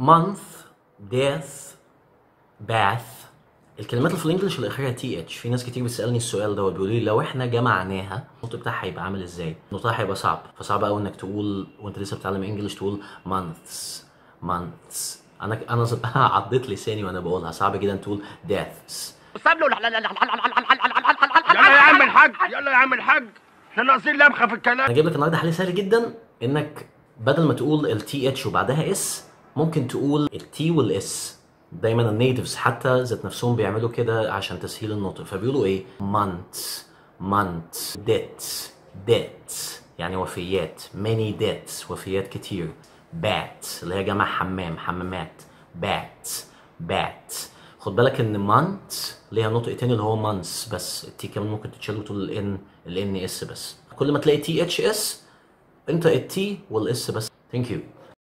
month death bath الكلمات اللي في الانجليش اللي اخرها تي اتش في ناس كتير بتسالني السؤال ده بيقولوا لي لو احنا جمعناها النطق بتاعها هيبقى عامل ازاي نطقها هيبقى صعب فصعب قوي انك تقول وانت لسه بتتعلم انجليش تقول months months انا انا عضيت لساني وانا بقولها صعب جدا تقول deaths يلا يا عم الحاج يلا يا عم الحاج احنا ناقصين لبخه في الكلام انا جايب لك النهارده حل سهل جدا انك بدل ما تقول التي اتش وبعدها اس ممكن تقول التي والاس دايما النيتفز حتى ذات نفسهم بيعملوا كده عشان تسهيل النطق فبيقولوا ايه months months deaths deaths يعني وفيات many deaths وفيات كتير bats اللي هي جمع حمام حمامات bats bats خد بالك ان month ليها نطق تاني اللي هو months بس التي كمان ممكن تتشال وتقول الان الان اس بس كل ما تلاقي تي اتش اس انت التي والاس بس ثانك يو